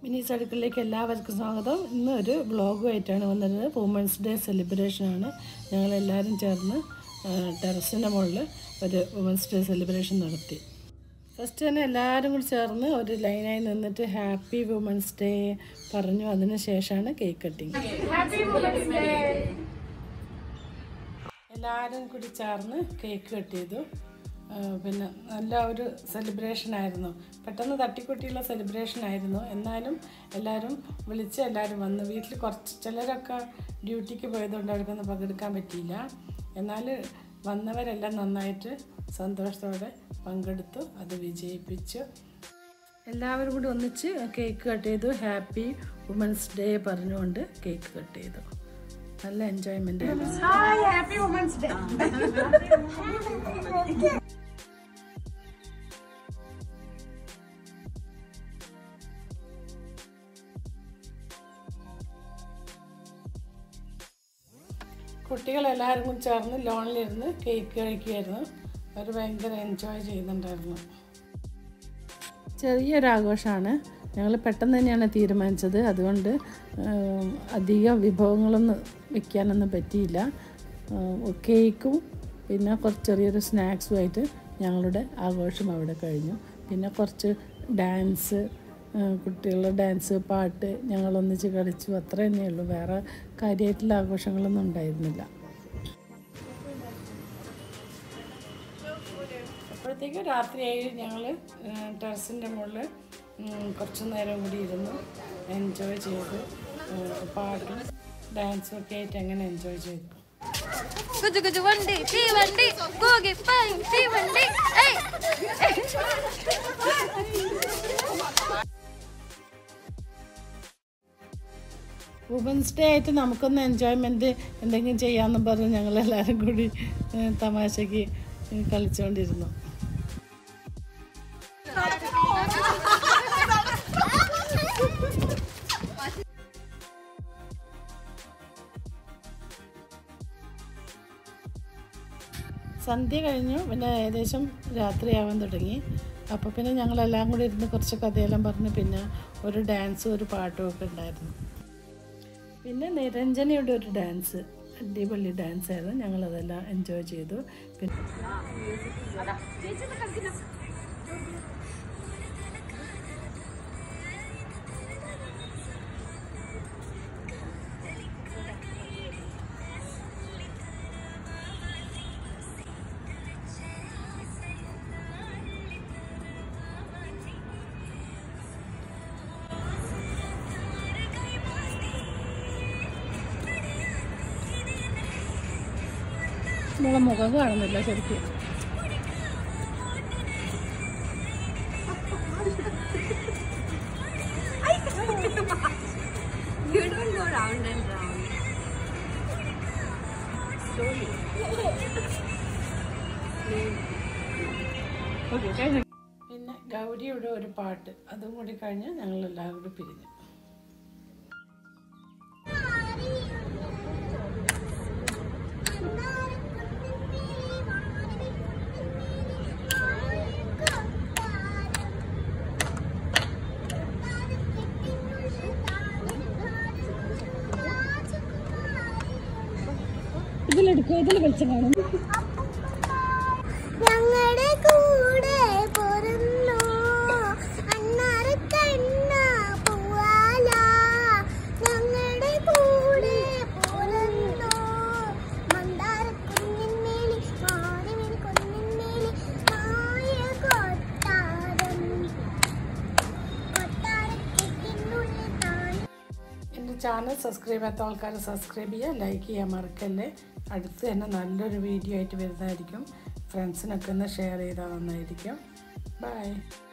മിനീസ് അടുക്കളയിലേക്ക് എല്ലാവർക്കും സ്വാഗതം ഇന്ന് ഒരു വ്ളോഗുമായിട്ടാണ് വന്നത് വുമൻസ് ഡേ സെലിബ്രേഷനാണ് ഞങ്ങളെല്ലാവരും ചേർന്ന് ടെറസിൻ്റെ മുകളിൽ ഒരു വുമൻസ് ഡേ സെലിബ്രേഷൻ നടത്തി ഫസ്റ്റ് തന്നെ എല്ലാവരും കൂടി ചേർന്ന് ഒരു ലൈനായി നിന്നിട്ട് ഹാപ്പി വുമൻസ് ഡേ പറഞ്ഞു അതിന് ശേഷമാണ് കേക്ക് കട്ടിങ് എല്ലാവരും കൂടി ചേർന്ന് കേക്ക് കട്ട് ചെയ്തു ആ, പിന്നെ നല്ല ഒരു സെലിബ്രേഷൻ ആയിരുന്നു പെട്ടെന്ന് തട്ടിക്കൂട്ടിയുള്ള സെലിബ്രേഷൻ ആയിരുന്നു എന്നാലും എല്ലാവരും വിളിച്ച് എല്ലാവരും വന്നു വീട്ടിൽ കുറച്ച് ചിലരൊക്കെ ഡ്യൂട്ടിക്ക് പോയതുകൊണ്ട് അവർക്കൊന്നും പങ്കെടുക്കാൻ പറ്റിയില്ല എന്നാൽ വന്നവരെല്ലാം നന്നായിട്ട് സന്തോഷത്തോടെ പങ്കെടുത്തു അത് വിജയിപ്പിച്ചു എല്ലാവരും കൂടി ഒന്നിച്ച് കേക്ക് കട്ട് ചെയ്തു ഹാപ്പി വുമൻസ് ഡേ പറഞ്ഞുകൊണ്ട് കേക്ക് കട്ട് ചെയ്തു നല്ല എൻജോയ്മെൻ്റ് ആയിരുന്നു കുട്ടികളെല്ലാവരും കൂടി ചേർന്ന് ലോണിലിരുന്ന് കേക്ക് കഴിക്കുമായിരുന്നു അവർ ഭയങ്കര എൻജോയ് ചെയ്യുന്നുണ്ടായിരുന്നു ചെറിയൊരു ആഘോഷമാണ് ഞങ്ങൾ പെട്ടെന്ന് തന്നെയാണ് തീരുമാനിച്ചത് അതുകൊണ്ട് ഉം, അധികം വിഭവങ്ങളൊന്നും വെക്കാനൊന്നും പറ്റിയില്ല ഉം, കേക്കും പിന്നെ കുറച്ച് ചെറിയൊരു സ്നാക്സുമായിട്ട് ഞങ്ങളുടെ ആഘോഷം അവിടെ കഴിഞ്ഞു പിന്നെ കുറച്ച് ഡാൻസ് ഉം, കുട്ടികളുടെ ഡാൻസ് പാട്ട് ഞങ്ങളൊന്നിച്ച് കളിച്ചു അത്ര തന്നെയുള്ളൂ വേറെ കാര്യമായിട്ടുള്ള ആഘോഷങ്ങളൊന്നും ഉണ്ടായിരുന്നില്ല അപ്പോഴത്തേക്കും രാത്രിയായി ഞങ്ങൾ ടെറസിൻ്റെ മുകളിൽ കുറച്ച് നേരം കൂടി ഇരുന്നു എൻജോയ് ചെയ്തു ഉം, പാട്ടും ഡാൻസും ഒക്കെ ആയിട്ട് അങ്ങനെ എൻജോയ് ചെയ്തു കുജു കുജു വണ്ടി തീവണ്ടി കൂകി പായും തീവണ്ടി ഏയ് വുമൻസ് ഡേ ആയിട്ട് നമുക്കൊന്ന് എൻജോയ്മെൻറ്റ് എന്തെങ്കിലും ചെയ്യാമെന്ന് പറഞ്ഞ് ഞങ്ങളെല്ലാവരും കൂടി ഏഹ്, തമാശയ്ക്ക് കളിച്ചുകൊണ്ടിരുന്നു സന്ധ്യ കഴിഞ്ഞു പിന്നെ ഏകദേശം രാത്രിയാവാൻ തുടങ്ങി അപ്പോൾ പിന്നെ ഞങ്ങളെല്ലാം കൂടി ഇരുന്ന് കുറച്ച് കഥയെല്ലാം പറഞ്ഞ് പിന്നെ ഒരു ഡാൻസും ഒരു പാട്ടും ഒക്കെ ഉണ്ടായിരുന്നു പിന്നെ നിരഞ്ജനയുടെ ഒരു ഡാൻസ് അടിപൊളി ഡാൻസ് ആയിരുന്നു ഞങ്ങളതെല്ലാം എൻജോയ് ചെയ്തു പിന്നെ നമ്മളെ മുഖം കാണുന്നില്ല ശരിക്കും You don't go round and round. പിന്നെ ഗൗരിയുടെ ഒരു പാട്ട് അതും കൂടി കഴിഞ്ഞ് ഞങ്ങളെല്ലാം കൂടി പിരിഞ്ഞു ഇതിലെടുക്കുക ഇതിൽ വെച്ച് കാണും ഞങ്ങളുടെ കൂടെ പൊരുന്നു അണ്ണാറക്കണ്ണ പൂവാല ഞങ്ങളുടെ കൂടെ പൊരുന്നു മന്ദാര കുഞ്ഞിന്മേലി മാറിവിന് കുഞ്ഞിന്മേലി മായ കൊട്ടാരം കൊട്ടാരക്കെട്ടിനുള്ളിൽ താൻ എൻ്റെ ചാനൽ സബ്സ്ക്രൈബ് ചെയ്യാത്ത ആൾക്കാർ സബ്സ്ക്രൈബ് ചെയ്യുക ലൈക്ക് ചെയ്യാൻ മറക്കല്ലേ അടുത്ത് തന്നെ നല്ലൊരു വീഡിയോ ആയിട്ട് വരുന്നതായിരിക്കും ഫ്രണ്ട്സിനൊക്കെ ഒന്ന് ഷെയർ ചെയ്താൽ നന്നായിരിക്കും ബൈ